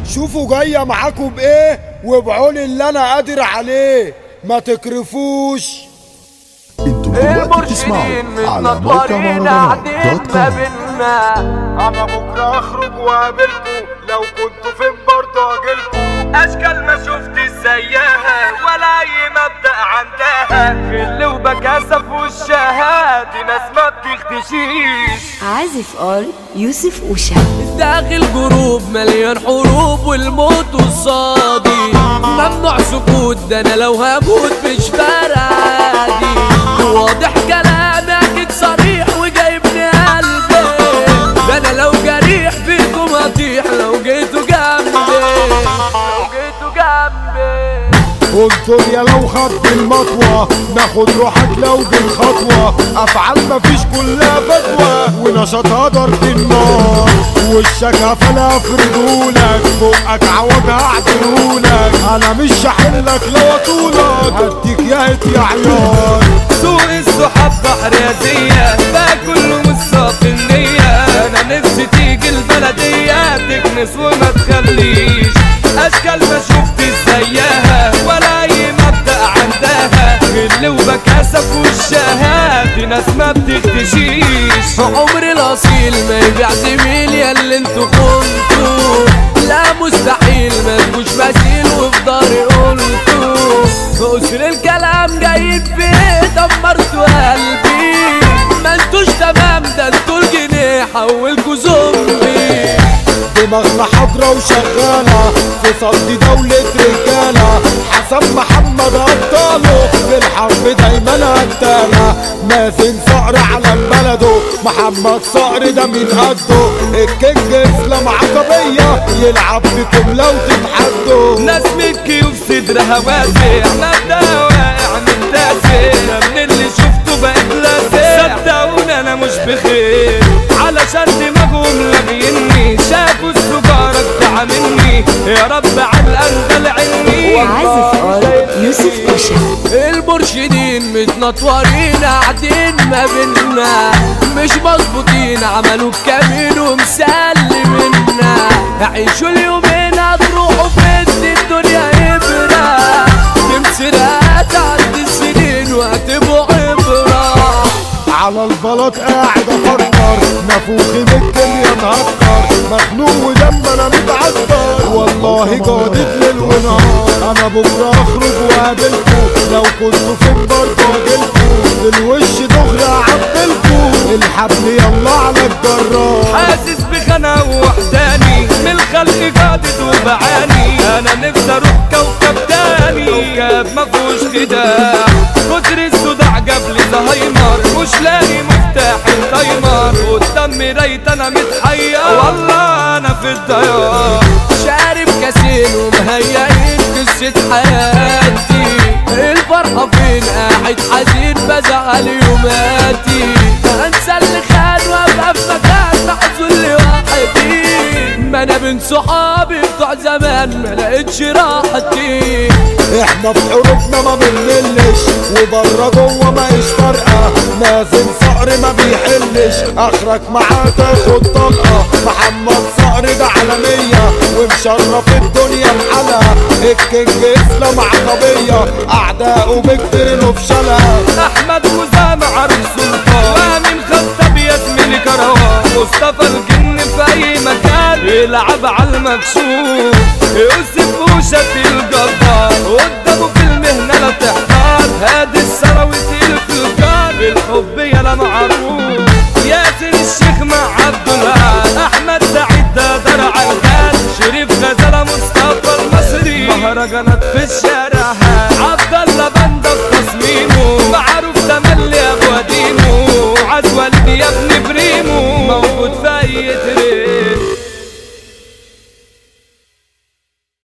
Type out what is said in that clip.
شوفوا جاية معاكم بايه وابعولي اللي انا قادر عليه ما تكرفوش انتم دلوقتي بتسمعوا على موقع مهرجانات دوت ما كوم بينا انا بكره اخرج واقابلكم لو كنتوا فين برضه اجيلكم اشكال ما شفت زيها ولا اي مبدأ عندها خل وبكاسة في وشها دي ناس ما بتختشيش عازف ار يوسف اوشا داخل جروب مليان حروب والموت قصادي ممنوع سكوت ده انا لو هموت مش فارقة عادي واضح كلامي اكيد صريح وجايبني قلبي ده انا لو جريح فيكم هطيح لو جيتوا جنبي لو جيتوا جنبي قلت يا لو خدت المطوة ناخد روحك لو بالخطوة افعال مفيش كلها فتوى ونشاطها ضرب النار وشك هفلا افردهولك بقك عوض هعدلهولك انا مش هحلك لو اطولك هديك يا يا عيار سوق السحاب بحر يدية ده كله مش صافي النية انا نفسي تيجي البلدية تكنس وما تخليش اشكال ما شفت زيها ولا اي مبدأ عندها غل وبكاسة في وشها دي ناس ما بتختشيش عمري الاصيل ما يبيع زميل يا اللي انتوا خنتوا لا مستحيل ما تكونش مثيل وفي داري قلتوا اسر الكلام جايين فيه دمرتوا قلبي ما انتوش تمام ده انتوا الجنيه حولكوا زومبي دماغنا حاضرة وشغالة في صد دولة رجالة حسن محمد أبطاله في الحرب دايما قتالة مازن صقر على بلده محمد صقر ده من قده الكينج اسلام عقبية يلعب بكم لو تتحدوا ناس مكي وفي صدرها واسع مبدأ واقع من تاسع ده من اللي شفته بقيت لاسع صدقوني انا مش بخير علشان دماغهم لاغيني شافوا السجارة بتاع مني يا رب على الأنجل عني عازف ار يوسف اوشا المرشدين متنطورين قاعدين ما بينا مش مظبوطين عملوا الكمين ومسلمنا عيشوا اليومين هتروحوا فين الدنيا إبرة تمسرها تعدي السنين وهتبقوا عبرة على البلاط قاعد افكر نفوخي من الدنيا نهكر مخنوق ودم انا متعثر والله جادت ليل ونهار انا بكره اخرج واقابلكوا لو كنتوا فين برضه اجيلكوا بالوش دغري اعبلكوا الحبل يلا على الجرار حاسس بخنا ووحداني من الخلق قادد وبعاني انا نفسي اروح كوكب تاني كوكب ما فيهوش خداع كتر الصداع جاب لي زهايمر مش لاقي مفتاح التايمر قدام مرايت انا متحير والله انا في الضياع شارب كاسين ومهيئين قصة حياتي الفرحة فين قاعد حزين بزعل يوماتي انسى اللي خان وابقى في مكان محزون لوحدي ما انا من صحابي بتوع زمان ما لقيتش راحتي احنا في حروبنا ما بنملش وبره جوه ما ايش فارقه مازن صقر ما بيحلش اخرك معاه تاخد طلقه محمد صقر ده عالميه ومشرف الدنيا بحالها الكينج اسلام عقبيه اعدائه بيقتلوا في شلها احمد وزام عروس سلطان وامين خطاب يا زميلي كروان مصطفى الجن في اي مكان يلعب على المكشوف يوسف وشت الجبار قدامه في المهنه لا تحتار هادي الثروي تقيل في الجار الحب يلا معروف ياسر الشيخ مع عبد الهاد احمد سعيد ده درع الجاد شريف غزاله مصطفى المصري مهرجانات في الشارع عبد الله بن